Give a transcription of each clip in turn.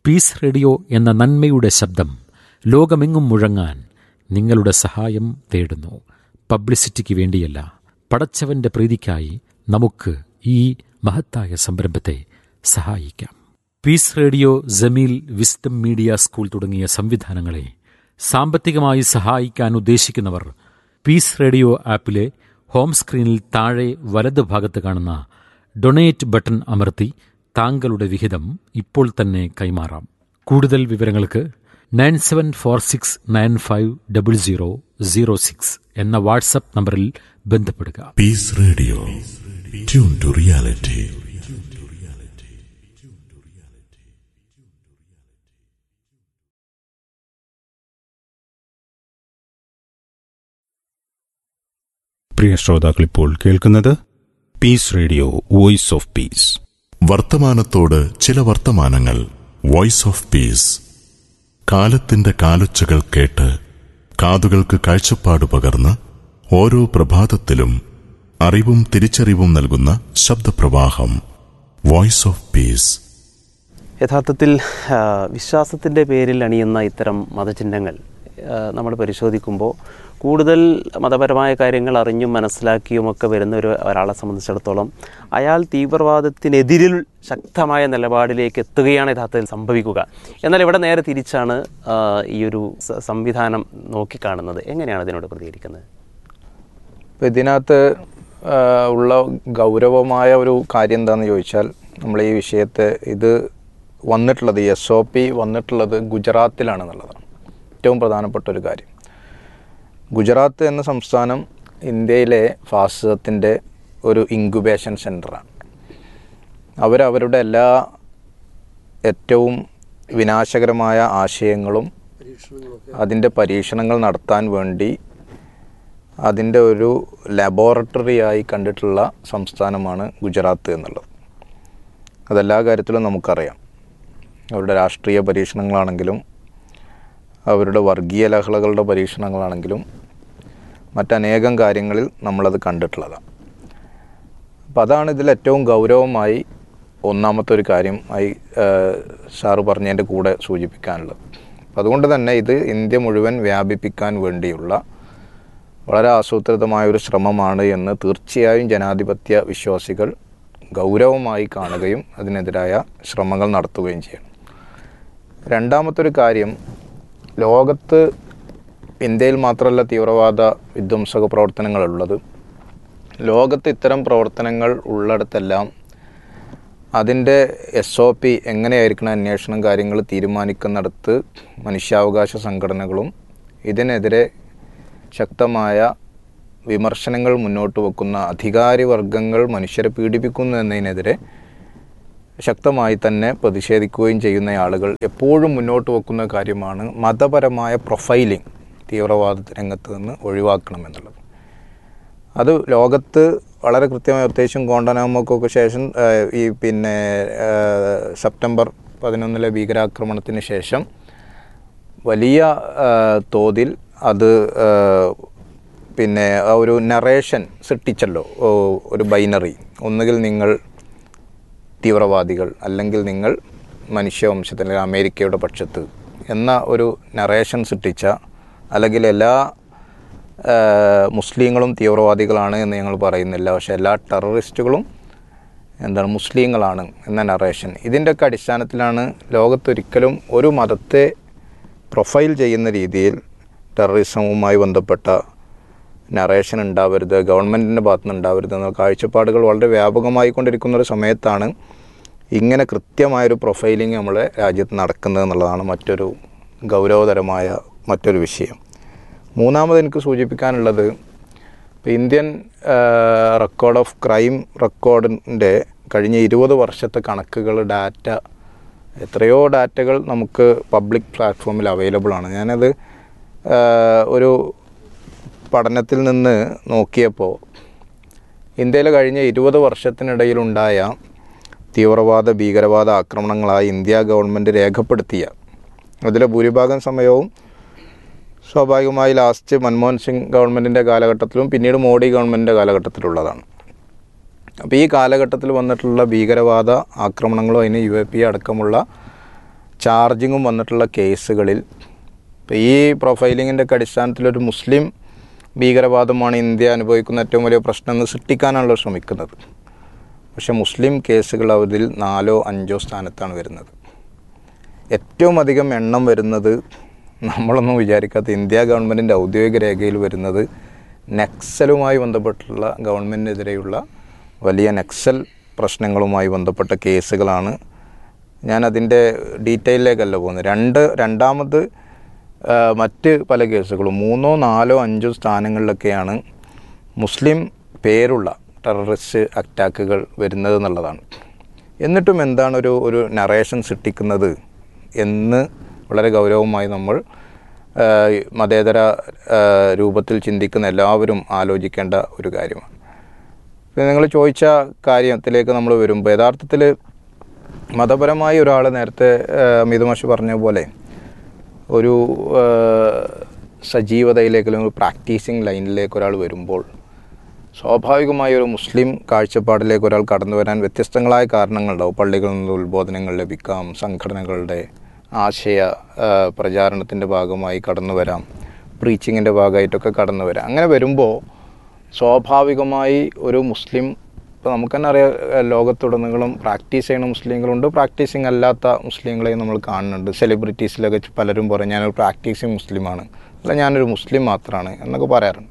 Piece radio എന്ന നന്മയുടെ ശബ്ദം ലോകമെങ്ങും മുഴങ്ങാൻ നിങ്ങളുടെ സഹായം തേടുന്നു പബ്ലിസിറ്റിക്ക് വേണ്ടിയല്ല പടച്ചവന്റെ പ്രീതിക്കായി നമുക്ക് ഈ മഹത്തായ സംരംഭത്തെ സഹായിക്കാം peace radio Jameel wisdom media school തുടങ്ങിയ സംവിധാനങ്ങളെ സാമ്പത്തികമായി സഹായിക്കാൻ ഉദ്ദേശിക്കുന്നവർ പീസ് റേഡിയോ ആപ്പിലെ ഹോം സ്ക്രീനിൽ താഴെ വലത് ഭാഗത്ത് കാണുന്ന ഡൊണേറ്റ് ബട്ടൺ അമർത്തി താങ്കളുടെ വിഹിതം ഇപ്പോൾ തന്നെ കൈമാറാം കൂടുതൽ വിവരങ്ങൾക്ക് nine seven four six nine five double zero zero six എന്ന വാട്സപ്പ് നമ്പറിൽ ബന്ധപ്പെടുക Peace Radio. Tune to reality. പ്രിയ ശ്രോതാക്കൾ ഇപ്പോൾ കേൾക്കുന്നത് peace radio voice of peace വർത്തമാനത്തോട് ചില വർത്തമാനങ്ങൾ വോയിസ് ഓഫ് പീസ് കാലത്തിന്റെ കാലൊച്ചകൾ കേട്ട് കാതുകൾക്ക് കാഴ്ചപ്പാട് പകർന്ന് ഓരോ പ്രഭാതത്തിലും അറിവും തിരിച്ചറിവും നൽകുന്ന ശബ്ദപ്രവാഹം വോയിസ് ഓഫ് പീസ് യഥാർത്ഥത്തിൽ ആ, വിശ്വാസത്തിൻ്റെ പേരിൽ അണിയുന്ന ഇത്തരം മതചിഹ്നങ്ങൾ ആ, നമ്മൾ പരിശോധിക്കുമ്പോൾ കൂടുതൽ മതപരമായ കാര്യങ്ങൾ അറിഞ്ഞും മനസ്സിലാക്കിയും ഒക്കെ വരുന്ന ഒരു ഒരാളെ സംബന്ധിച്ചിടത്തോളം അയാൾ തീവ്രവാദത്തിനെതിരിൽ ശക്തമായ നിലപാടിലേക്ക് എത്തുകയാണ് യഥാർത്ഥത്തിൽ സംഭവിക്കുക എന്നാൽ ഇവിടെ നേരെ തിരിച്ചാണ് ആ, ഈ ഒരു സ- സംവിധാനം നോക്കിക്കാണുന്നത് എങ്ങനെയാണ് ഇതിനോട് പ്രതികരിക്കുന്നത് അപ്പോൾ ഇതിനകത്ത് ആ, ഉള്ള ഗൗരവമായ ഒരു കാര്യം എന്താണെന്ന് ചോദിച്ചാൽ നമ്മൾ ഈ വിഷയത്തെ ഇത് വന്നിട്ടുള്ളത് എസ് ഒ പി വന്നിട്ടുള്ളത് ഗുജറാത്തിലാണെന്നുള്ളതാണ് ഏറ്റവും പ്രധാനപ്പെട്ട ഒരു കാര്യം ഗുജറാത്ത് എന്ന സംസ്ഥാനം ഇന്ത്യയിലെ ഫാസിസത്തിൻ്റെ ഒരു ഇൻക്യുബേഷൻ സെൻ്ററാണ് അവരവരുടെ എല്ലാ ഏറ്റവും വിനാശകരമായ ആശയങ്ങളും അതിൻ്റെ പരീക്ഷണങ്ങൾ നടത്താൻ വേണ്ടി അതിൻ്റെ ഒരു ലബോറട്ടറി ആയി കണ്ടിട്ടുള്ള സംസ്ഥാനമാണ് ഗുജറാത്ത് എന്നുള്ളത് അതെല്ലാ കാര്യത്തിലും നമുക്കറിയാം അവരുടെ രാഷ്ട്രീയ പരീക്ഷണങ്ങളാണെങ്കിലും അവരുടെ വർഗീയ ലഹളകളുടെ പരീക്ഷണങ്ങളാണെങ്കിലും മറ്റനേകം കാര്യങ്ങളിൽ നമ്മളത് കണ്ടിട്ടുള്ളതാണ് അപ്പം അതാണ് ഇതിൽ ഏറ്റവും ഗൗരവമായി ഒന്നാമത്തെ ഒരു കാര്യം ആയി ഏഹ്, സാറ് പറഞ്ഞതിൻ്റെ കൂടെ സൂചിപ്പിക്കാനുള്ളത് അപ്പം അതുകൊണ്ട് തന്നെ ഇത് ഇന്ത്യ മുഴുവൻ വ്യാപിപ്പിക്കാൻ വേണ്ടിയുള്ള വളരെ ആസൂത്രിതമായ ഒരു ശ്രമമാണ് എന്ന് തീർച്ചയായും ജനാധിപത്യ വിശ്വാസികൾ ഗൗരവമായി കാണുകയും അതിനെതിരായ ശ്രമങ്ങൾ നടത്തുകയും ചെയ്യണം രണ്ടാമത്തെ ഒരു കാര്യം ലോകത്ത് ഇന്ത്യയിൽ മാത്രമല്ല തീവ്രവാദ വിധ്വംസക പ്രവർത്തനങ്ങളുള്ളത് ലോകത്ത് ഇത്തരം പ്രവർത്തനങ്ങൾ ഉള്ളിടത്തെല്ലാം അതിൻ്റെ എസ് ഒ പി എങ്ങനെയായിരിക്കണം അന്വേഷണം കാര്യങ്ങൾ തീരുമാനിക്കുന്നിടത്ത് മനുഷ്യാവകാശ സംഘടനകളും ഇതിനെതിരെ ശക്തമായ വിമർശനങ്ങൾ മുന്നോട്ട് വെക്കുന്ന അധികാരി വർഗങ്ങൾ മനുഷ്യരെ പീഡിപ്പിക്കുന്നു എന്നതിനെതിരെ ശക്തമായി തന്നെ പ്രതിഷേധിക്കുകയും ചെയ്യുന്ന ആളുകൾ എപ്പോഴും മുന്നോട്ട് വെക്കുന്ന കാര്യമാണ് മതപരമായ പ്രൊഫൈലിംഗ് തീവ്രവാദ രംഗത്ത് നിന്ന് ഒഴിവാക്കണമെന്നുള്ളത് അത് ലോകത്ത് വളരെ കൃത്യമായി പ്രത്യേകിച്ചും ഗോണ്ടനാമോക്കൊക്കെ ശേഷം ആ, ഈ പിന്നെ ആ, സെപ്റ്റംബർ പതിനൊന്നിലെ ഭീകരാക്രമണത്തിന് ശേഷം വലിയ ആ, തോതിൽ അത് ആ, പിന്നെ ആ ഒരു നറേഷൻ സൃഷ്ടിച്ചല്ലോ ഓ, ഒരു ബൈനറി ഒന്നുകിൽ നിങ്ങൾ തീവ്രവാദികൾ അല്ലെങ്കിൽ നിങ്ങൾ മനുഷ്യവംശത്തിൽ അല്ലെങ്കിൽ അമേരിക്കയുടെ പക്ഷത്ത് എന്ന ഒരു നറേഷൻ സൃഷ്ടിച്ച അല്ലെങ്കിൽ എല്ലാ ആ, മുസ്ലിങ്ങളും തീവ്രവാദികളാണ് എന്ന് ഞങ്ങൾ പറയുന്നില്ല പക്ഷേ എല്ലാ ടെററിസ്റ്റുകളും എന്താണ് മുസ്ലിങ്ങളാണ് എന്ന നറേഷൻ ഇതിൻ്റെയൊക്കെ അടിസ്ഥാനത്തിലാണ് ലോകത്തൊരിക്കലും ഒരു മതത്തെ പ്രൊഫൈൽ ചെയ്യുന്ന രീതിയിൽ ടെററിസവുമായി ബന്ധപ്പെട്ട നറേഷൻ ഉണ്ടാവരുത് ഗവൺമെൻറ്റിൻ്റെ ഭാഗത്തു നിന്ന് ഉണ്ടാവരുത് എന്ന കാഴ്ചപ്പാടുകൾ വളരെ വ്യാപകമായി കൊണ്ടിരിക്കുന്ന ഒരു സമയത്താണ് ഇങ്ങനെ കൃത്യമായൊരു പ്രൊഫൈലിംഗ് നമ്മളെ രാജ്യത്ത് നടക്കുന്നത് എന്നുള്ളതാണ് മറ്റൊരു ഗൗരവതരമായ മറ്റൊരു വിഷയം മൂന്നാമത് എനിക്ക് സൂചിപ്പിക്കാനുള്ളത് ഇപ്പോൾ ഇന്ത്യൻ റെക്കോർഡ് ഓഫ് ക്രൈം റെക്കോർഡിൻ്റെ കഴിഞ്ഞ ഇരുപത് വർഷത്തെ കണക്കുകൾ ഡാറ്റ എത്രയോ ഡാറ്റകൾ നമുക്ക് പബ്ലിക് പ്ലാറ്റ്ഫോമിൽ അവൈലബിൾ ആണ് ഞാനത് ആ, ഒരു പഠനത്തിൽ നിന്ന് നോക്കിയപ്പോൾ ഇന്ത്യയിൽ കഴിഞ്ഞ ഇരുപത് വർഷത്തിനിടയിലുണ്ടായ തീവ്രവാദ ഭീകരവാദ ആക്രമണങ്ങളായി ഇന്ത്യ ഗവൺമെൻറ് രേഖപ്പെടുത്തിയ അതിലെ ഭൂരിഭാഗം സമയവും സ്വാഭാവികമായി ലാസ്റ്റ് മൻമോഹൻ സിംഗ് ഗവൺമെൻറ്റിൻ്റെ കാലഘട്ടത്തിലും പിന്നീട് മോഡി ഗവൺമെൻറ്റിൻ്റെ കാലഘട്ടത്തിലുള്ളതാണ് അപ്പോൾ ഈ കാലഘട്ടത്തിൽ വന്നിട്ടുള്ള ഭീകരവാദ ആക്രമണങ്ങളും അതിന് യു എ പി അടക്കമുള്ള ചാർജിങ്ങും വന്നിട്ടുള്ള കേസുകളിൽ ഇപ്പോൾ ഈ പ്രൊഫൈലിങ്ങിൻ്റെ ഒക്കെ അടിസ്ഥാനത്തിലൊരു മുസ്ലിം ഭീകരവാദമാണ് ഇന്ത്യ അനുഭവിക്കുന്ന ഏറ്റവും വലിയ പ്രശ്നം എന്ന് സൃഷ്ടിക്കാനാണല്ലോ ശ്രമിക്കുന്നത് പക്ഷേ മുസ്ലിം കേസുകൾ അതിൽ നാലോ അഞ്ചോ സ്ഥാനത്താണ് വരുന്നത് ഏറ്റവും അധികം എണ്ണം വരുന്നത് നമ്മളൊന്നും വിചാരിക്കാത്ത ഇന്ത്യ ഗവൺമെൻറ്റിൻ്റെ ഔദ്യോഗിക രേഖയിൽ വരുന്നത് നക്സലുമായി ബന്ധപ്പെട്ടുള്ള ഗവൺമെൻറ്റിനെതിരെയുള്ള വലിയ നക്സൽ പ്രശ്നങ്ങളുമായി ബന്ധപ്പെട്ട കേസുകളാണ് ഞാൻ അതിൻ്റെ ഡീറ്റെയിലേക്കല്ല പോകുന്നത് രണ്ട് രണ്ടാമത് ആ, മറ്റ് പല കേസുകളും മൂന്നോ നാലോ അഞ്ചോ സ്ഥാനങ്ങളിലൊക്കെയാണ് മുസ്ലിം പേരുള്ള ടെററിസ്റ്റ് അറ്റാക്കുകൾ വരുന്നത് എന്നുള്ളതാണ് എന്നിട്ടും എന്താണ് ഒരു ഒരു നറേഷൻ സൃഷ്ടിക്കുന്നത് എന്ന് വളരെ ഗൗരവമായി നമ്മൾ ആ, മതേതര ആ, രൂപത്തിൽ ചിന്തിക്കുന്ന എല്ലാവരും ആലോചിക്കേണ്ട ഒരു കാര്യമാണ് പിന്നെ നിങ്ങൾ ചോദിച്ച കാര്യത്തിലേക്ക് നമ്മൾ വരുമ്പോൾ യഥാർത്ഥത്തിൽ മതപരമായി ഒരാൾ നേരത്തെ അമിത് മാഷ് പറഞ്ഞ പോലെ ഒരു ആ, സജീവതയിലേക്ക് അല്ലെങ്കിൽ പ്രാക്ടീസിങ് ലൈനിലേക്ക് ഒരാൾ വരുമ്പോൾ സ്വാഭാവികമായ ഒരു മുസ്ലിം കാഴ്ചപ്പാടിലേക്ക് ഒരാൾ കടന്നു വരാൻ വ്യത്യസ്തങ്ങളായ കാരണങ്ങളുണ്ടാവും പള്ളികളിൽ നിന്ന് ഉത്ബോധനങ്ങൾ ലഭിക്കാം സംഘടനകളുടെ ആശയ ആ, പ്രചാരണത്തിൻ്റെ ഭാഗമായി കടന്നു വരാം പ്രീച്ചിങ്ങിൻ്റെ ഭാഗമായിട്ടൊക്കെ കടന്നു വരാം അങ്ങനെ വരുമ്പോൾ സ്വാഭാവികമായി ഒരു മുസ്ലിം ഇപ്പോൾ നമുക്ക് തന്നെ അറിയാം ഏഹ് ലോകത്തുടനീളം പ്രാക്ടീസ് ചെയ്യുന്ന മുസ്ലിങ്ങളുണ്ട് പ്രാക്ടീസിങ് അല്ലാത്ത മുസ്ലിങ്ങളെയും നമ്മൾ കാണുന്നുണ്ട് സെലിബ്രിറ്റീസിലൊക്കെ പലരും പറയും ഞാനൊരു പ്രാക്ടീസിങ് മുസ്ലിമാണ് അല്ല ഞാനൊരു മുസ്ലിം മാത്രമാണ് എന്നൊക്കെ പറയാറുണ്ട്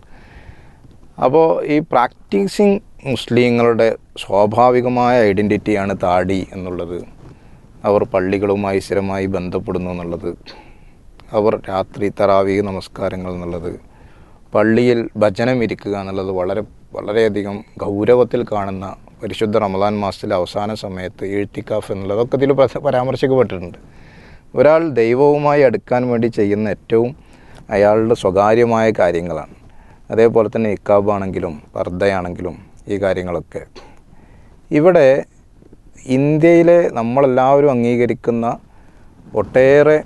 അപ്പോൾ ഈ പ്രാക്ടീസിങ് മുസ്ലിങ്ങളുടെ സ്വാഭാവികമായ ഐഡൻറ്റിറ്റിയാണ് താടി എന്നുള്ളത് അവർ പള്ളികളുമായി സ്ഥിരമായി ബന്ധപ്പെടുന്നു എന്നുള്ളത് അവർ രാത്രി തറാവീഹ് നമസ്കാരങ്ങൾ എന്നുള്ളത് പള്ളിയിൽ ഭജനം ഇരിക്കുക എന്നുള്ളത് വളരെ വളരെയധികം ഗൗരവത്തിൽ കാണുന്ന പരിശുദ്ധ റമദാൻ മാസത്തിലെ അവസാന സമയത്ത് എഴുത്തിക്കാഫ് എന്നുള്ളതൊക്കെ ഇതിൽ പരാ- പരാമർശിക്കപ്പെട്ടിട്ടുണ്ട് ഒരാൾ ദൈവവുമായി അടുക്കാൻ വേണ്ടി ചെയ്യുന്ന ഏറ്റവും അയാളുടെ സ്വകാര്യമായ കാര്യങ്ങളാണ് അതേപോലെ തന്നെ ഇക്കാബാണെങ്കിലും പർദ്ദയാണെങ്കിലും ഈ കാര്യങ്ങളൊക്കെ ഇവിടെ ഇന്ത്യയിലെ നമ്മളെല്ലാവരും അംഗീകരിക്കുന്ന ഒട്ടേറെ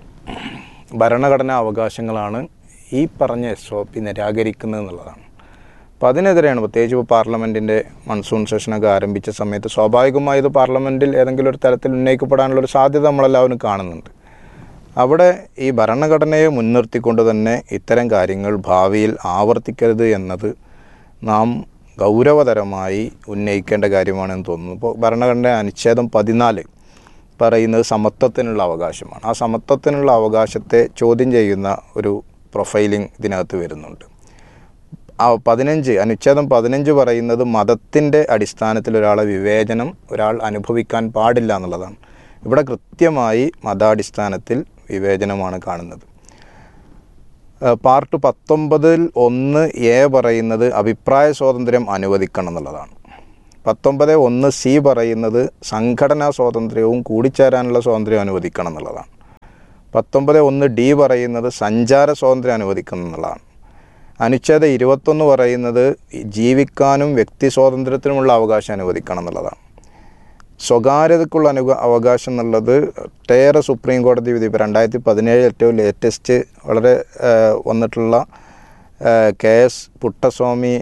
ഭരണഘടനാ അവകാശങ്ങളാണ് ഈ പറഞ്ഞ എസ് ഒ പി നിരാകരിക്കുന്നത് എന്നുള്ളതാണ് അപ്പം അതിനെതിരെയാണ് പ്രത്യേകിച്ച് ഇപ്പോൾ പാർലമെൻറ്റിൻ്റെ മൺസൂൺ സെഷനൊക്കെ ആരംഭിച്ച സമയത്ത് സ്വാഭാവികമായി ഇത് പാർലമെൻറ്റിൽ ഏതെങ്കിലും ഒരു തരത്തിൽ ഉന്നയിക്കപ്പെടാനുള്ള ഒരു സാധ്യത നമ്മളെല്ലാവരും കാണുന്നുണ്ട് അവിടെ ഈ ഭരണഘടനയെ മുൻനിർത്തിക്കൊണ്ട് തന്നെ ഇത്തരം കാര്യങ്ങൾ ഭാവിയിൽ ആവർത്തിക്കരുത് എന്നത് നാം ഗൗരവതരമായി ഉന്നയിക്കേണ്ട കാര്യമാണെന്ന് തോന്നുന്നു ഇപ്പോൾ ഭരണഘടന അനുച്ഛേദം പതിനാല് പറയുന്നത് സമത്വത്തിനുള്ള അവകാശമാണ് ആ സമത്വത്തിനുള്ള അവകാശത്തെ ചോദ്യം ചെയ്യുന്ന ഒരു പ്രൊഫൈലിംഗ് ഇതിനകത്ത് വരുന്നുണ്ട് ആ പതിനഞ്ച് അനുച്ഛേദം പതിനഞ്ച് പറയുന്നത് മതത്തിൻ്റെ അടിസ്ഥാനത്തിൽ ഒരാളെ വിവേചനം ഒരാൾ അനുഭവിക്കാൻ പാടില്ല എന്നുള്ളതാണ് ഇവിടെ കൃത്യമായി മതാടിസ്ഥാനത്തിൽ വിവേചനമാണ് കാണുന്നത് ഏഹ് പാർട്ട് പത്തൊമ്പതിൽ ഒന്ന് എ പറയുന്നത് അഭിപ്രായ സ്വാതന്ത്ര്യം അനുവദിക്കണം എന്നുള്ളതാണ് പത്തൊമ്പത് ഒന്ന് സി പറയുന്നത് സംഘടനാ സ്വാതന്ത്ര്യവും കൂടിച്ചേരാനുള്ള സ്വാതന്ത്ര്യം അനുവദിക്കണം എന്നുള്ളതാണ് പത്തൊമ്പത് ഒന്ന് ഡി പറയുന്നത് സഞ്ചാര സ്വാതന്ത്ര്യം അനുവദിക്കണം എന്നുള്ളതാണ് അനുച്ഛേദം ഇരുപത്തൊന്ന് പറയുന്നത് ജീവിക്കാനും വ്യക്തി സ്വാതന്ത്ര്യത്തിനുമുള്ള അവകാശം അനുവദിക്കണം എന്നുള്ളതാണ് സ്വകാര്യതയ്ക്കുള്ള അനു അവകാശം എന്നുള്ളത് ഒട്ടേറെ സുപ്രീം കോടതി വിധി ഇപ്പോൾ രണ്ടായിരത്തി പതിനേഴ് ഏറ്റവും ലേറ്റസ്റ്റ് വളരെ ആ, വന്നിട്ടുള്ള K S Puttaswamy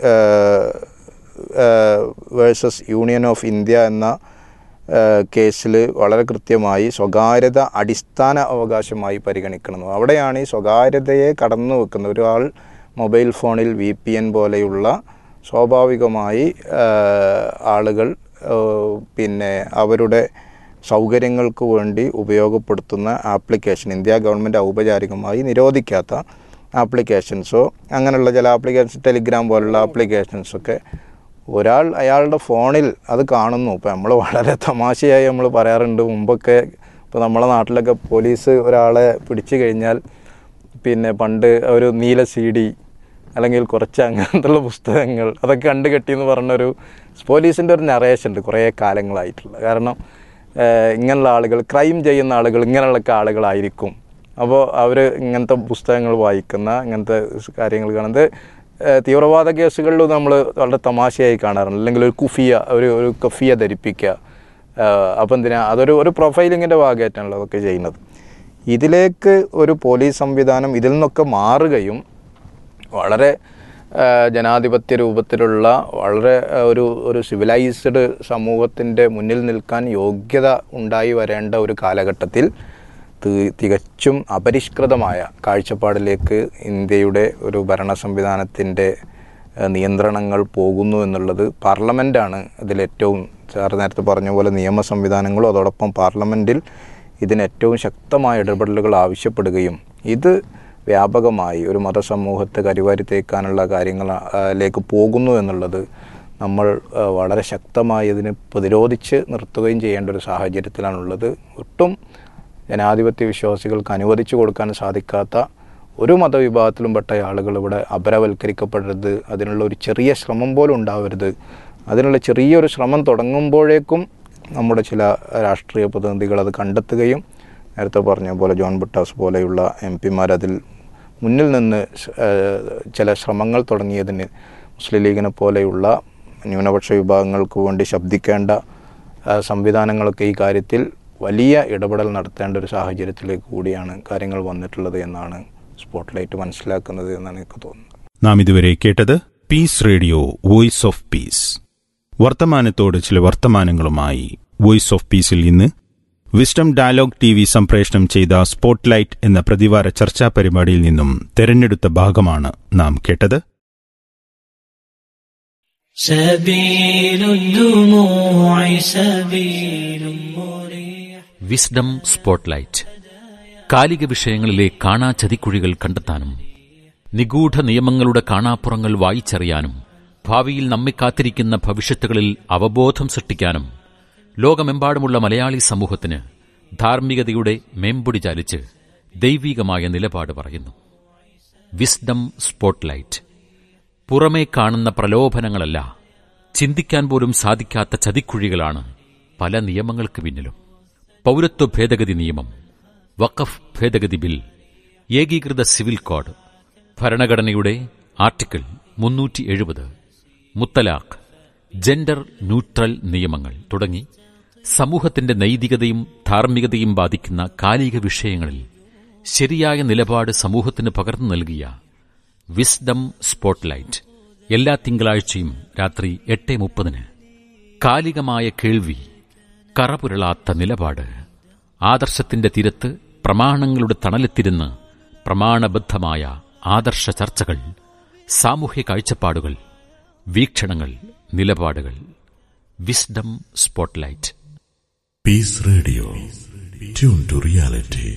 versus union of India എന്ന കേസിൽ വളരെ കൃത്യമായി സ്വകാര്യത അടിസ്ഥാന അവകാശമായി പരിഗണിക്കണം അവിടെയാണ് ഈ സ്വകാര്യതയെ കടന്നു വെക്കുന്നത് ഒരാൾ മൊബൈൽ ഫോണിൽ വി പി എൻ പോലെയുള്ള സ്വാഭാവികമായി ആ, ആളുകൾ ആ, പിന്നെ അവരുടെ സൗകര്യങ്ങൾക്ക് വേണ്ടി ഉപയോഗപ്പെടുത്തുന്ന ആപ്ലിക്കേഷൻ ഇന്ത്യ ഗവൺമെൻറ് ഔപചാരികമായി നിരോധിക്കാത്ത ആപ്ലിക്കേഷൻസോ അങ്ങനെയുള്ള ചില ആപ്ലിക്കേഷൻ ടെലിഗ്രാം പോലുള്ള ആപ്ലിക്കേഷൻസൊക്കെ ഒരാൾ അയാളുടെ ഫോണിൽ അത് കാണുന്നു ഇപ്പോൾ നമ്മൾ വളരെ തമാശയായി നമ്മൾ പറയാറുണ്ട് മുമ്പൊക്കെ ഇപ്പോൾ നമ്മളെ നാട്ടിലൊക്കെ പോലീസ് ഒരാളെ പിടിച്ചു കഴിഞ്ഞാൽ പിന്നെ പണ്ട് ഒരു നീല സി ഡി അല്ലെങ്കിൽ കുറച്ച് അങ്ങനത്തുള്ള പുസ്തകങ്ങൾ അതൊക്കെ കണ്ടു കെട്ടിയെന്ന് പറഞ്ഞൊരു പോലീസിൻ്റെ ഒരു നറേഷൻ ഉണ്ട് കുറേ കാലങ്ങളായിട്ടുള്ള കാരണം ഏഹ്, ഇങ്ങനെയുള്ള ആളുകൾ ക്രൈം ചെയ്യുന്ന ആളുകൾ ഇങ്ങനെയുള്ള ആളുകളായിരിക്കും അപ്പോൾ അവർ ഇങ്ങനത്തെ പുസ്തകങ്ങൾ വായിക്കുന്ന ഇങ്ങനത്തെ കാര്യങ്ങൾ കാണുന്നത് ഏഹ്, തീവ്രവാദ കേസുകളിലും നമ്മൾ വളരെ തമാശയായി കാണാറുണ്ട് അല്ലെങ്കിൽ ഒരു കുഫിയ ഒരു ഒരു കഫിയ ധരിപ്പിക്കുക അപ്പം എന്തിനാ അതൊരു ഒരു പ്രൊഫൈലിങ്ങിൻ്റെ ഭാഗമായിട്ടാണല്ലോ അതൊക്കെ ചെയ്യുന്നത് ഇതിലേക്ക് ഒരു പോലീസ് സംവിധാനം ഇതിൽ നിന്നൊക്കെ മാറുകയും വളരെ ആ, ജനാധിപത്യ രൂപത്തിലുള്ള വളരെ ആ, ഒരു ഒരു സിവിലൈസ്ഡ് സമൂഹത്തിൻ്റെ മുന്നിൽ നിൽക്കാൻ യോഗ്യത ഉണ്ടായി വരേണ്ട ഒരു കാലഘട്ടത്തിൽ തി- തികച്ചും അപരിഷ്കൃതമായ കാഴ്ചപ്പാടിലേക്ക് ഇന്ത്യയുടെ ഒരു ഭരണ സംവിധാനത്തിൻ്റെ ഏഹ്, നിയന്ത്രണങ്ങൾ പോകുന്നു എന്നുള്ളത് പാർലമെൻറ്റാണ് ഇതിലേറ്റവും സാർ നേരത്തെ പറഞ്ഞ പോലെ നിയമ സംവിധാനങ്ങളും അതോടൊപ്പം പാർലമെൻറ്റിൽ ഇതിന് ഏറ്റവും ശക്തമായ ഇടപെടലുകൾ ആവശ്യപ്പെടുകയും ഇത് വ്യാപകമായി ഒരു മതസമൂഹത്തെ കരിവാരി തേക്കാനുള്ള കാര്യങ്ങളിലേക്ക് പോകുന്നു എന്നുള്ളത് നമ്മൾ ആ, വളരെ ശക്തമായി ഇതിനെ പ്രതിരോധിച്ച് നിർത്തുകയും ചെയ്യേണ്ട ഒരു സാഹചര്യത്തിലാണുള്ളത് ഒട്ടും ജനാധിപത്യ വിശ്വാസികൾക്ക് അനുവദിച്ചു കൊടുക്കാൻ സാധിക്കാത്ത ഒരു മതവിഭാഗത്തിലും പെട്ട ആളുകൾ ഇവിടെ അപരവൽക്കരിക്കപ്പെടരുത് അതിനുള്ള ഒരു ചെറിയ ശ്രമം പോലും ഉണ്ടാവരുത് അതിനുള്ള ചെറിയൊരു ശ്രമം തുടങ്ങുമ്പോഴേക്കും നമ്മുടെ ചില രാഷ്ട്രീയ പ്രതിനിധികൾ അത് കണ്ടെത്തുകയും നേരത്തെ പറഞ്ഞ പോലെ ജോൺ ബുട്ടാസ് പോലെയുള്ള എം പിമാർ അതിൽ മുന്നിൽ നിന്ന് സ്- ഏഹ് ചില ശ്രമങ്ങൾ തുടങ്ങിയതിന് മുസ്ലിം ലീഗിനെ പോലെയുള്ള ന്യൂനപക്ഷ വിഭാഗങ്ങൾക്ക് വേണ്ടി ശബ്ദിക്കേണ്ട ആ, സംവിധാനങ്ങളൊക്കെ ഈ കാര്യത്തിൽ വലിയ ഇടപെടൽ നടത്തേണ്ട ഒരു സാഹചര്യത്തിലേക്ക് കൂടിയാണ് കാര്യങ്ങൾ വന്നിട്ടുള്ളത് എന്നാണ് സ്പോട്ട്ലൈറ്റ് മനസ്സിലാക്കുന്നത് എന്നാണ് എനിക്ക് തോന്നുന്നത് നാം ഇതുവരെ കേട്ടത് peace radio voice of peace വർത്തമാനത്തോട് ചില വർത്തമാനങ്ങളുമായി വോയിസ് ഓഫ് പീസിൽ ഇന്ന് വിസ്ഡം ഡയലോഗ് ടി വി സംപ്രേഷണം ചെയ്ത സ്പോട്ട്ലൈറ്റ് എന്ന പ്രതിവാര ചർച്ചാ പരിപാടിയിൽ നിന്നും തെരഞ്ഞെടുത്ത ഭാഗമാണ് നാം കേട്ടത് سبيل الدموع سبيل مريح വിസ്ഡം സ്പോട്ട്ലൈറ്റ് കാലിക വിഷയങ്ങളിലെ കാണാ ചതിക്കുഴികൾ കണ്ടെത്താനും നിഗൂഢ നിയമങ്ങളുടെ കാണാപ്പുറങ്ങൾ വായിച്ചറിയാനും ഭാവിയിൽ നമ്മെ കാത്തിരിക്കുന്ന ഭവിഷ്യത്തുകളിൽ അവബോധം സൃഷ്ടിക്കാനും ലോകമെമ്പാടുമുള്ള മലയാളി സമൂഹത്തിന് ധാർമ്മികതയുടെ മേമ്പൊടി ചാലിച്ച് ദൈവീകമായ നിലപാട് പറയുന്നു വിസ്ഡം സ്പോട്ട്ലൈറ്റ് പുറമേ കാണുന്ന പ്രലോഭനങ്ങളല്ല ചിന്തിക്കാൻ പോലും സാധിക്കാത്ത ചതിക്കുഴികളാണ് പല നിയമങ്ങൾക്ക് പിന്നിലും പൗരത്വ ഭേദഗതി നിയമം വഖഫ് ഭേദഗതി ബിൽ ഏകീകൃത സിവിൽ കോഡ് ഭരണഘടനയുടെ ആർട്ടിക്കിൾ മുന്നൂറ്റി എഴുപത് മുത്തലാഖ് ജെൻഡർ ന്യൂട്രൽ നിയമങ്ങൾ തുടങ്ങി സമൂഹത്തിന്റെ നൈതികതയും ധാർമ്മികതയും ബാധിക്കുന്ന കാലിക വിഷയങ്ങളിൽ ശരിയായ നിലപാട് സമൂഹത്തിന് പകർന്നു നൽകിയ വിസ്ഡം സ്പോട്ട്ലൈറ്റ് എല്ലാ തിങ്കളാഴ്ചയും രാത്രി എട്ട് മുപ്പതിന് കാലികമായ കേൾവി കറപുരളാത്ത നിലപാട് ആദർശത്തിന്റെ തിരത്ത് പ്രമാണങ്ങളുടെ തണലെത്തിരുന്ന് പ്രമാണബദ്ധമായ ആദർശ ചർച്ചകൾ സാമൂഹ്യ കാഴ്ചപ്പാടുകൾ വീക്ഷണങ്ങൾ നിലപാടുകൾ wisdom spotlight Peace Radio. Tune to reality.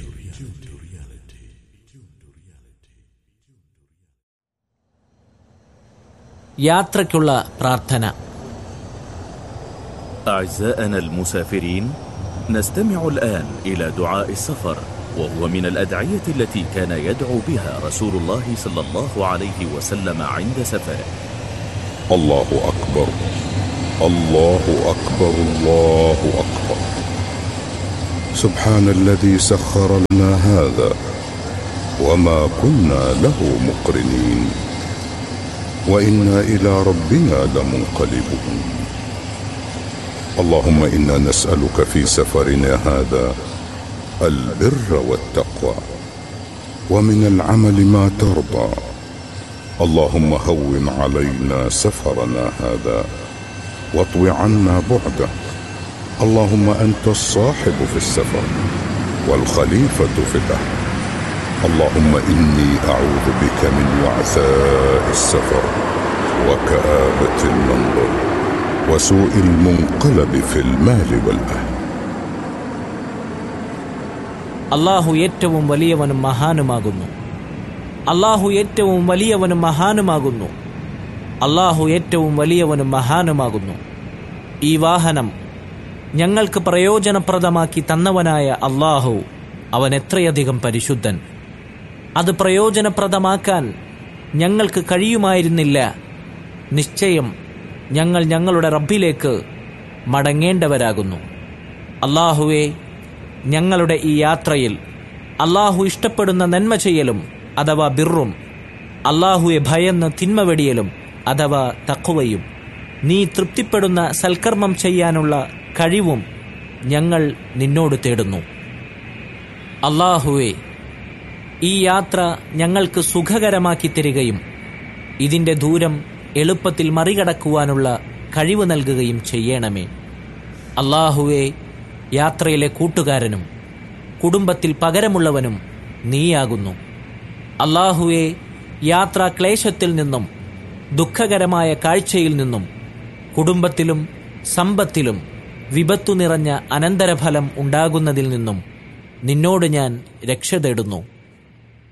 യാത്രയ്ക്കുള്ള പ്രാർത്ഥന أعزائنا المسافرين نستمع الآن إلى دعاء السفر وهو من الأدعية التي كان يدعو بها رسول الله صلى الله عليه وسلم عند سفره الله أكبر الله أكبر الله أكبر سبحان الذي سخر لنا هذا وما كنا له مقرنين وإنا إلى ربنا لمنقلبون اللهم إنا نسألك في سفرنا هذا البر والتقوى ومن العمل ما ترضى اللهم هون علينا سفرنا هذا واطو عنا بعده اللهم انت الصاحب في السفر والخليفه في الاهل اللهم اني اعوذ بك من وعثاء السفر وكابه المنظر وسوء المنقلب في المال والاهل അള്ളാഹു ഏറ്റവും വലിയവനും മഹാനുമാകുന്നു അള്ളാഹു ഏറ്റവും വലിയവനും മഹാനുമാകുന്നു അള്ളാഹു ഏറ്റവും വലിയവനും മഹാനുമാകുന്നു ഈ വാഹനം ഞങ്ങൾക്ക് പ്രയോജനപ്രദമാക്കി തന്നവനായ അള്ളാഹു അവൻ എത്രയധികം പരിശുദ്ധൻ അത് പ്രയോജനപ്രദമാക്കാൻ ഞങ്ങൾക്ക് കഴിയുമായിരുന്നില്ല നിശ്ചയം ഞങ്ങൾ ഞങ്ങളുടെ റബ്ബിലേക്ക് മടങ്ങേണ്ടവരാകുന്നു അള്ളാഹുവെ ഞങ്ങളുടെ ഈ യാത്രയിൽ അള്ളാഹു ഇഷ്ടപ്പെടുന്ന നന്മ ചെയ്യലും അഥവാ ബിറും അള്ളാഹുവെ ഭയന്ന് തിന്മ വെടിയലും അഥവാ തക്കുവയും നീ തൃപ്തിപ്പെടുന്ന സൽക്കർമ്മം ചെയ്യാനുള്ള കഴിവും ഞങ്ങൾ നിന്നോട് തേടുന്നു അള്ളാഹുവെ ഈ യാത്ര ഞങ്ങൾക്ക് സുഖകരമാക്കി തരികയും ഇതിൻ്റെ ദൂരം എളുപ്പത്തിൽ മറികടക്കുവാനുള്ള കഴിവ് നൽകുകയും ചെയ്യണമേ അള്ളാഹുവെ യാത്രയിലെ കൂട്ടുകാരനും കുടുംബത്തിൽ പകരമുള്ളവനും നീയാകുന്നു അള്ളാഹുവെ യാത്രാ ക്ലേശത്തിൽ നിന്നും ദുഃഖകരമായ കാഴ്ചയിൽ നിന്നും കുടുംബത്തിലും സമ്പത്തിലും വിപത്തു നിറഞ്ഞ അനന്തരഫലം ഉണ്ടാകുന്നതിൽ നിന്നും നിന്നോട് ഞാൻ രക്ഷ തേടുന്നു